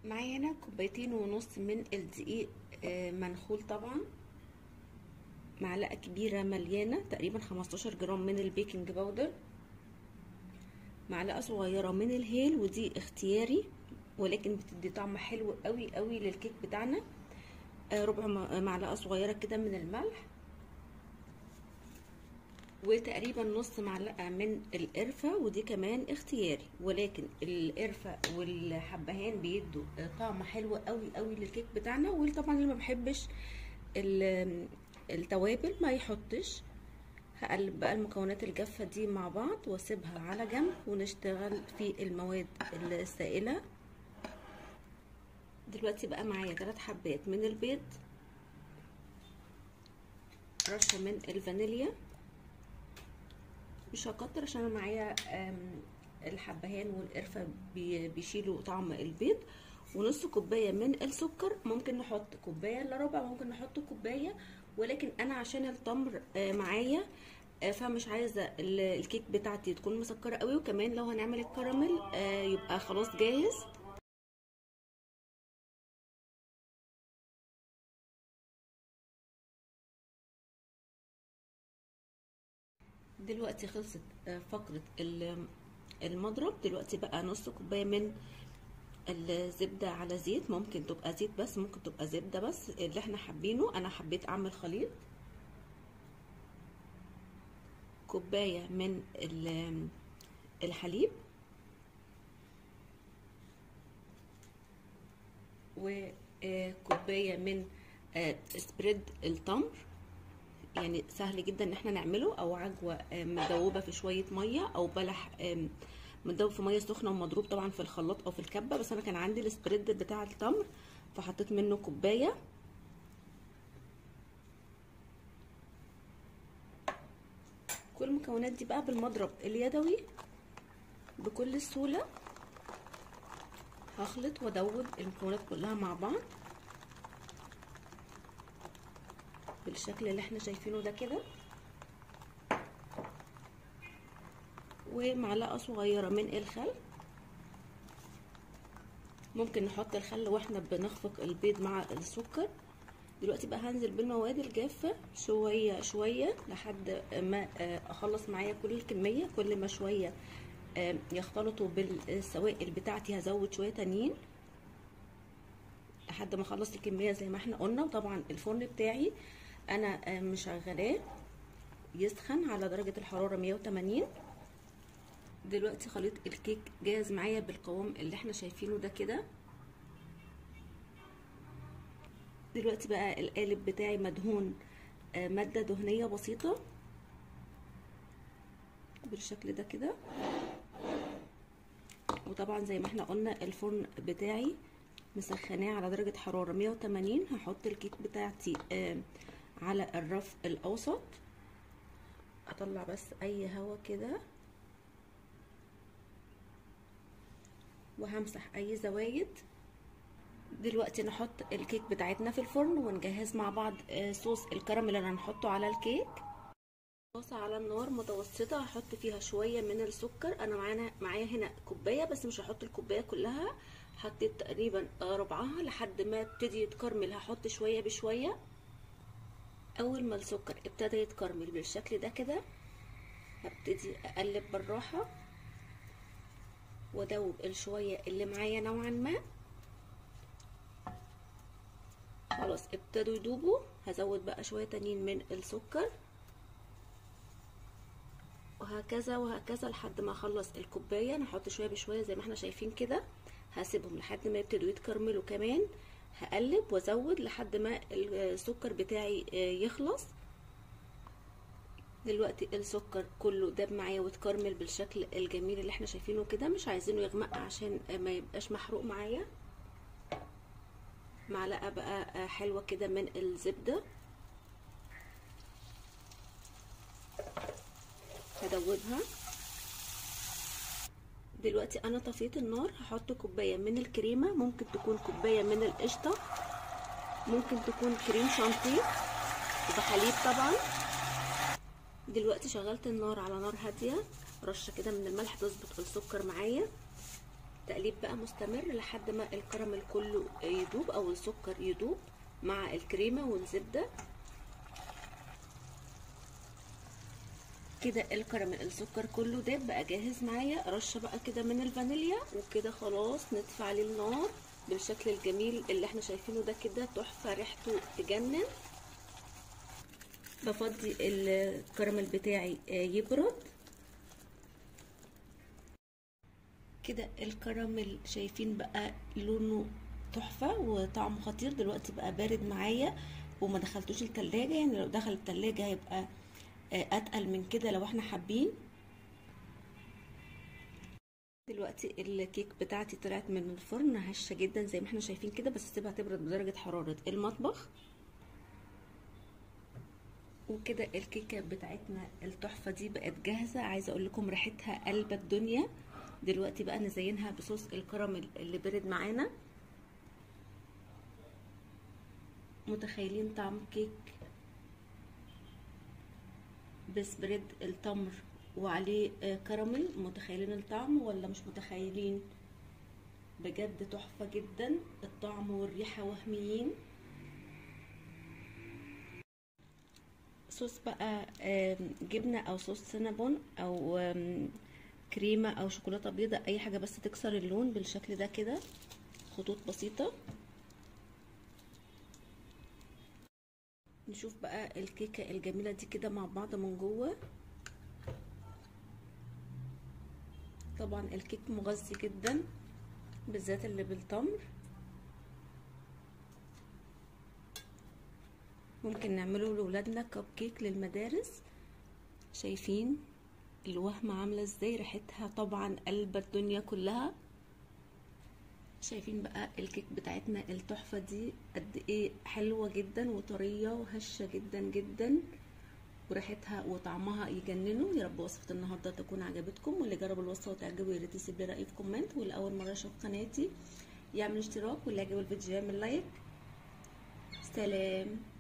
معايا هنا كوبايتين ونص من الدقيق آه، منخول طبعا معلقة كبيرة مليانة تقريبا 15 جرام من البيكنج باودر معلقة صغيرة من الهيل ودي اختياري ولكن بتدي طعم حلو قوي قوي للكيك بتاعنا آه، ربع معلقة صغيرة كده من الملح وتقريبا نص معلقة من القرفة ودي كمان اختياري ولكن القرفة والحبهان بيدوا طعم حلو قوي قوي للكيك بتاعنا وطبعا اللي ما بحبش التوابل ما يحطش هقلب بقى المكونات الجافة دي مع بعض واسيبها على جنب ونشتغل في المواد السائلة دلوقتي بقى معايا ثلاث حبات من البيض رشة من الفانيليا مش هكتر عشان انا معايا الحبهان والقرفه بيشيلوا طعم البيض ونص كوبايه من السكر ممكن نحط كوبايه الا ربع ممكن نحط كوبايه ولكن انا عشان التمر معايا فمش عايزه الكيك بتاعتي تكون مسكره قوي وكمان لو هنعمل الكراميل يبقى خلاص جاهز دلوقتي خلصت فقرة المضرب دلوقتي بقى نص كوباية من الزبدة على زيت ممكن تبقى زيت بس ممكن تبقى زبدة بس اللي احنا حابينه انا حبيت اعمل خليط كوباية من الحليب وكوباية من سبريد التمر يعني سهل جدا ان احنا نعمله او عجوه مدوبه في شويه ميه او بلح مدوب في ميه سخنه ومضروب طبعا في الخلاط او في الكبه بس انا كان عندي السبريد بتاع التمر فحطيت منه كوبايه كل المكونات دي بقى بالمضرب اليدوي بكل سهوله هخلط وادوب المكونات كلها مع بعض بالشكل اللي احنا شايفينه ده كده ومعلقه صغيره من الخل ممكن نحط الخل واحنا بنخفق البيض مع السكر دلوقتي بقى هنزل بالمواد الجافه شويه شويه لحد ما اخلص معايا كل الكميه كل ما شويه يختلطوا بالسوائل بتاعتي هزود شويه تانيين لحد ما اخلص الكميه زي ما احنا قلنا وطبعا الفرن بتاعي انا مشغلاه يسخن على درجة الحرارة 180 دلوقتي خليط الكيك جاهز معايا بالقوام اللي احنا شايفينه ده كده دلوقتي بقى القالب بتاعي مدهون مادة دهنية بسيطة بالشكل ده كده وطبعا زي ما احنا قلنا الفرن بتاعي مسخناه على درجة حرارة 180 هحط الكيك بتاعتي على الرف الاوسط اطلع بس اي هوا كده وهمسح اي زوايد دلوقتي نحط الكيك بتاعتنا في الفرن ونجهز مع بعض صوص الكراميل اللي هنحطه على الكيك طاسه على النار متوسطه هحط فيها شويه من السكر انا معانا معايا هنا كوبايه بس مش هحط الكوبايه كلها حطيت تقريبا ربعها لحد ما ابتدي يتكرمل هحط شويه بشويه اول ما السكر ابتدى يتكرمل بالشكل ده كده هبتدي اقلب بالراحه وادوب الشويه اللي معايا نوعا ما خلاص ابتدوا يدوبوا هزود بقى شويه تانيين من السكر وهكذا وهكذا لحد ما اخلص الكوبايه نحط شويه بشويه زي ما احنا شايفين كده هسيبهم لحد ما يبتدوا يتكرملوا كمان هقلب وازود لحد ما السكر بتاعي يخلص دلوقتي السكر كله داب معايا واتكرمل بالشكل الجميل اللي احنا شايفينه كده مش عايزينه يغمق عشان ما يبقاش محروق معايا معلقه بقى حلوه كده من الزبده هدوبها دلوقتي انا طفيت النار هحط كوبايه من الكريمه ممكن تكون كوبايه من القشطه ممكن تكون كريم شانتيه وبحليب طبعا دلوقتي شغلت النار على نار هاديه رشه كده من الملح تظبط السكر معايا تقليب بقى مستمر لحد ما الكراميل كله يدوب او السكر يدوب مع الكريمه والزبده كده الكراميل السكر كله داب بقى جاهز معايا رشه بقى كده من الفانيليا وكده خلاص نطفي عليه النار بالشكل الجميل اللي احنا شايفينه ده كده تحفه ريحته تجنن بفضي الكراميل بتاعي يبرد كده الكراميل شايفين بقى لونه تحفه وطعمه خطير دلوقتي بقى بارد معايا وما دخلتوش التلاجة يعني لو دخل التلاجة هيبقى اتقل من كده لو احنا حابين دلوقتي الكيك بتاعتي طلعت من الفرن هشه جدا زي ما احنا شايفين كده بس سيبها تبرد بدرجه حراره المطبخ وكده الكيكه بتاعتنا التحفه دي بقت جاهزه عايزه اقول لكم ريحتها قلب الدنيا دلوقتي بقى نزينها بصوص الكراميل اللي برد معانا متخيلين طعم كيك بسبريد التمر وعليه كراميل متخيلين الطعم ولا مش متخيلين بجد تحفة جدا الطعم والريحة وهميين صوص بقى جبنة او صوص سينابون او كريمة او شوكولاتة بيضة اي حاجة بس تكسر اللون بالشكل ده كده خطوط بسيطة نشوف بقى الكيكة الجميلة دي كده مع بعض من جوه طبعا الكيك مغذي جدا بالذات اللي بالتمر ممكن نعمله لولادنا كب كيك للمدارس شايفين الوهمة عاملة ازاي ريحتها طبعا قلب الدنيا كلها شايفين بقى الكيك بتاعتنا التحفة دي قد ايه حلوة جدا وطرية وهشة جدا جدا وريحتها وطعمها يجننوا يا رب وصفة النهاردة تكون عجبتكم واللي جرب الوصفة وتعجبه يا ريت يسيب لي رأيه في كومنت واللي أول مرة يشوف قناتي يعمل اشتراك واللي عجبه الفيديو يعمل لايك سلام